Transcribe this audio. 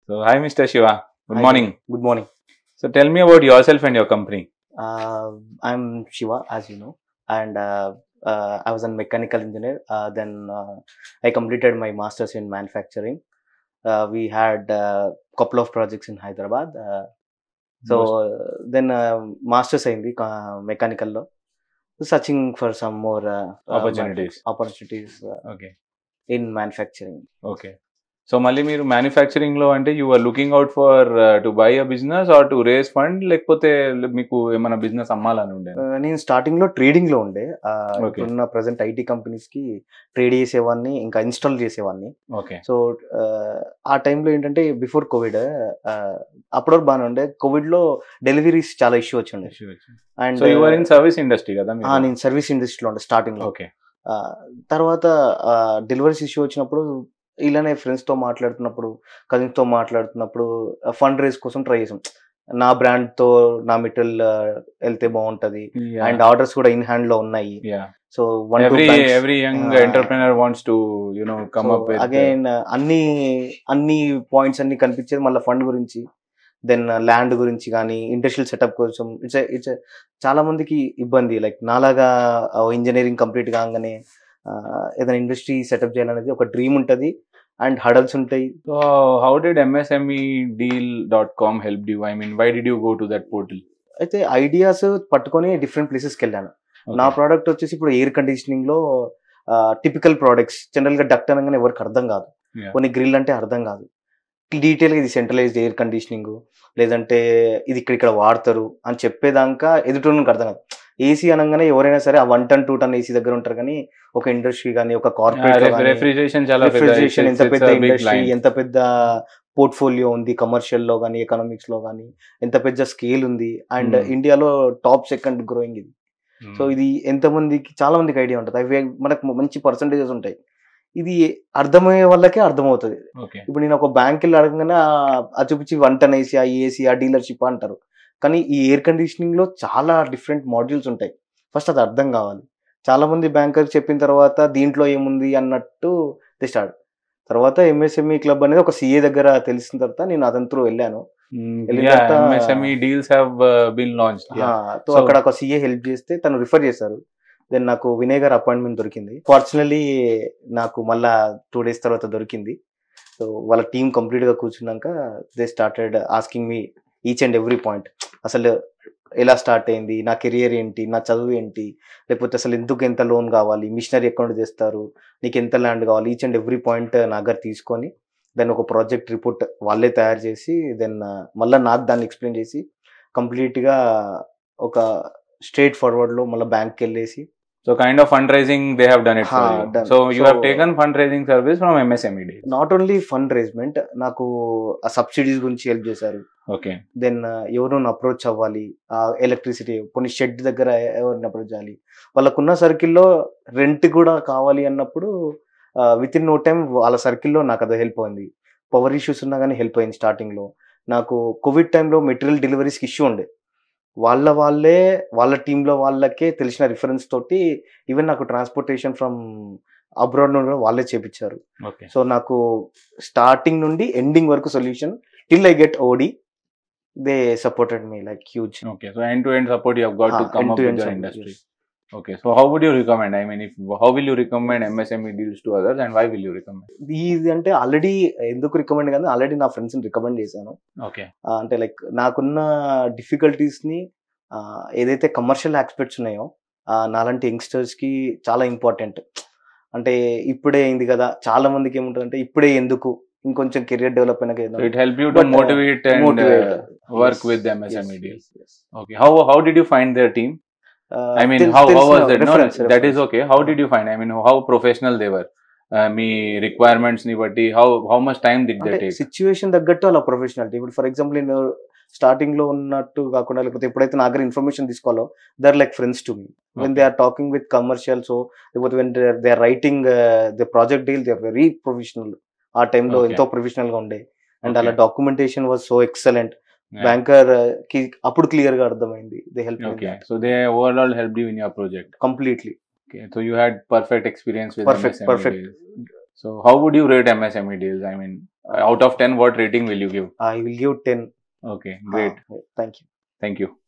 So, hi, Mr. Shiva. Good Hi, morning. Good morning. So, tell me about yourself and your company. Uh, I'm Shiva, as you know, and uh, uh, I was a mechanical engineer. Uh, then uh, I completed my master's in manufacturing. Uh, we had a couple of projects in Hyderabad. Uh, so uh, then uh, master's అయింది mechanical లో searching for some more Opportunities. Opportunities Okay. In manufacturing Okay. So మళ్ళీ మీరు manufacturing లో అంటే you are looking out for to buy a business are to raise fund లేకపోతే మీకు ఏమైనా business అమ్మాలని ఉండే నేను స్టార్టింగ్ లో ట్రేడింగ్ లో ఉండే Uh, Okay. ఇప్పుడున్న ప్రజెంట్ ఐటీ కంపెనీస్ కి ట్రేడ్ చేసేవాడిని ఇంకా ఇన్స్టాల్ చేసేవాడిని ఓకే సో ఆ టైంలో ఏంటంటే బిఫోర్ కోవిడ్ అప్పటివరకు బాగానే ఉండే కోవిడ్ లో డెలివరీస్ చాలా ఇష్యూ వచ్చిండే and so you are in service industry కదా నేను సర్వీస్ ఇండస్ట్రీలో ఉండే స్టార్టింగ్ లో ఓకే ఆ, తర్వాత డెలివరీస్ ఇష్యూ వచ్చినప్పుడు ఇలానే ఫ్రెండ్స్ తో మాట్లాడుతున్నప్పుడు కజిన్స్ తో మాట్లాడుతున్నప్పుడు ఫండ్ రేస్ కోసం ట్రై చేసాం నా బ్రాండ్ తో నా మెటీరియల్ వెళ్తే బాగుంటది అండ్ ఆర్డర్స్ కూడా ఇన్ హ్యాండ్ లో ఉన్నాయి yeah so one every every young Ah. Entrepreneur wants to you know come up with again అన్ని అన్ని పాయింట్స్ అన్ని కనిపించేది మళ్ళీ ఫండ్ గురించి దెన్ ల్యాండ్ గురించి కానీ ఇండస్ట్రియల్ సెటప్ కోసం ఇట్స్ ఇట్స్ చాలా మందికి ఇబ్బంది లైక్ నాలాగా ఇంజనీరింగ్ కంప్లీట్ కాగానే ఆ, ఏదైనా ఇండస్ట్రీ సెటప్ చేయాలనేది ఒక డ్రీమ్ ఉంటది అండ్ హడల్స్ ఉంటాయి so how did MSME deal dot com help you I mean why did you go to that portal అయితే ఐడియాస్ పట్టుకొని డిఫరెంట్ ప్లేసెస్కి వెళ్ళాను నా ప్రోడక్ట్ వచ్చేసి ఇప్పుడు ఎయిర్ కండిషనింగ్ లో టిపికల్ ప్రోడక్ట్స్ జనరల్ గా డక్ట్ అనగానే ఎవరికి అర్థం కాదు Yeah. కొన్ని గ్రిల్ అంటే అర్థం కాదు డీటెయిల్ గా ఇది సెంట్రలైజ్డ్ ఎయిర్ కండిషనింగ్ లేదంటే ఇది ఇక్కడ ఇక్కడ వాడతారు అని చెప్పేదాకా ఎదుటి అర్థం కాదు ఏసీ అనగానే ఎవరైనా సరే ఆ one ton two ton AC దగ్గర ఉంటారు కానీ ఒక ఇండస్ట్రీ కానీ ఒక కార్పొరేట్ రెఫ్రిజరేషన్ చాలా పెద్ద రిఫ్రిజరేషన్ ఎంత it's- పెద్ద it's a big industry line. ఎంత పెద్ద పోర్ట్ఫోలియో ఉంది కమర్షియల్ లో కానీ ఎకనామిక్స్ లో కానీ ఎంత పెద్ద స్కేల్ ఉంది అండ్ Hmm. ఇండియాలో టాప్ సెకండ్ గ్రోయింగ్ ఇది Hmm. సో ఇది ఎంత మందికి చాలా మందికి ఐడియా ఉంటుంది అవి మనకు మంచి పర్సంటేజెస్ ఉంటాయి ఇది అర్థమయ్యే వాళ్ళకే అర్థమవుతుంది ఓకే ఇప్పుడు నేను ఒక బ్యాంక్ వెళ్ళి అడగగానే ఆ- అది చూపించి వన్ టన్ ఏసీ ఆ ఏసీ ఆ డీలర్షిప్ అంటారు కానీ ఈ ఎయిర్ కండిషనింగ్ లో చాలా డిఫరెంట్ మాడ్యూల్స్ ఉంటాయి ఫస్ట్ అది అర్థం కావాలి చాలా మంది బ్యాంకర్ చెప్పిన తర్వాత దీంట్లో ఏముంది అన్నట్టు ది స్టార్ట్ తర్వాత ఎంఎస్ఎంఈ క్లబ్ అనేది ఒక సిఏ దగ్గర తెలిసిన తర్వాత నేను అతని త్రూ వెళ్ళాను వెళ్ళిన Yeah, తర్వాత- MSME deals have uh, been launched. Yeah. So So- అక్కడ ఒక సిఏ హెల్ప్ చేస్తే తను రిఫర్ చేశారు దెన్ నాకు వినయ్ గారు అపాయింట్మెంట్ దొరికింది ఫార్చునలీ నాకు మళ్ళా టూ డేస్ తర్వాత దొరికింది సో వాళ్ళ టీం కంప్లీట్ గా కూర్చున్నాక they started asking me each and every point అసలు ఎలా స్టార్ట్ అయింది నా కెరియర్ ఏంటి నా చదువు ఏంటి లేకపోతే అసలు ఎందుకు ఎంత లోన్ కావాలి మిషనరీ ఎక్కడ నుండి తెస్తారు నీకు ఎంత ల్యాండ్ కావాలి ఈచ్ అండ్ ఎవ్రీ పాయింట్ నా దగ్గర తీసుకొని దెన్ ఒక ప్రాజెక్ట్ రిపోర్ట్ వాళ్ళే తయారు చేసి దెన్ మళ్ళీ నాకు దాన్ని ఎక్స్ప్లెయిన్ చేసి కంప్లీట్గా ఒక స్ట్రేట్ ఫార్వర్డ్ లో మళ్ళీ బ్యాంక్ వెళ్ళేసి So kind of fundraising they have done it for Ha, you. done. So you So- have taken fundraising service from MSME deals. Not only fund raisement నాకు ఆ సబ్సిడీస్ గురించి help చేశారు Okay. Then ఎవరు approach అవ్వాలి ఆ electricity కొన్ని shed దగ్గర ఎవరిని అప్రోచ్ చేయాలి వాళ్ళకున్న సర్కిల్లో రెంట్ కూడా కావాలి అన్నప్పుడు విత్ ఇన్ నో టైం వాళ్ళ సర్కిల్లో నాకు అది హెల్ప్ అయింది పవర్ ఇష్యూస్ ఉన్నా కానీ హెల్ప్ అయింది స్టార్టింగ్ లో నాకు కోవిడ్ టైంలో మెటీరియల్ డెలివరీస్కి ఇష్యూ ఉండే వాళ్ళ వాళ్ళే వాళ్ళ టీంలో వాళ్ళకే తెలిసిన రిఫరెన్స్ తోటి ఈవెన్ నాకు ట్రాన్స్పోర్టేషన్ ఫ్రమ్ అబ్రాడ్ నుండి కూడా వాళ్ళే చేపించారు Okay. సో నాకు స్టార్టింగ్ నుండి ఎండింగ్ వరకు solution till I get OD they supported me like huge Okay. So end to end support you have got to Ah, come up with end-to-end your support, industry. yes. Okay. So how would you recommend? I mean, if how will you recommend MSME deals to others and why will you recommend? ఇది అంటే already ఎందుకు recommend కానీ already నా friends recommend చేశాను Okay. ఆ, అంటే like నాకున్న difficulties ని ఆ, ఏదైతే కమర్షియల్ ఆస్పెక్ట్స్ ఉన్నాయో ఆ, నాలాంటి యంగ్స్టర్స్ కి చాలా ఇంపార్టెంట్ అంటే ఇప్పుడే అయింది కదా చాలా మందికి ఏముంటుందంటే ఇప్పుడే ఎందుకు ఇంకొంచెం కెరియర్ డెవలప్ అయినాక So ఏదో- it helped you to But, uh, motivate and motivate. uh, work Yes, with the MSME yes, deals. yes, yes. Okay. How how did you find their team? Uh, I mean, తెల్- how, how తెలిసిన was it? No, reference, that reference. is okay. How did you find? I mean, how professional they were? Uh, మీ requirements ని బట్టి how how much time did they అంటే take situation తగ్గట్టు అలా professionality ఇప్పుడు for example నేను starting లో ఉన్నట్టు కాకుండా లేకపోతే ఎప్పుడైతే నా దగ్గర ఇన్ఫర్మేషన్ తీసుకోవాలో there like friends to me when they are talking with commercials లేకపోతే when they are writing the project deal they are very professional ఆ టైంలో Okay. ఎంతో ప్రొఫెషనల్ గా ఉండే అండ్ Okay. అలా documentation was so excellent banker కి అప్పుడు clear గా అర్థమైంది they help okay so they overall help you in your project completely Okay, so you had perfect experience with Perfect, MSME perfect. deals. So how would you rate MSME deals? I mean, out of ten what rating will you give I will give ten okay great thank you thank you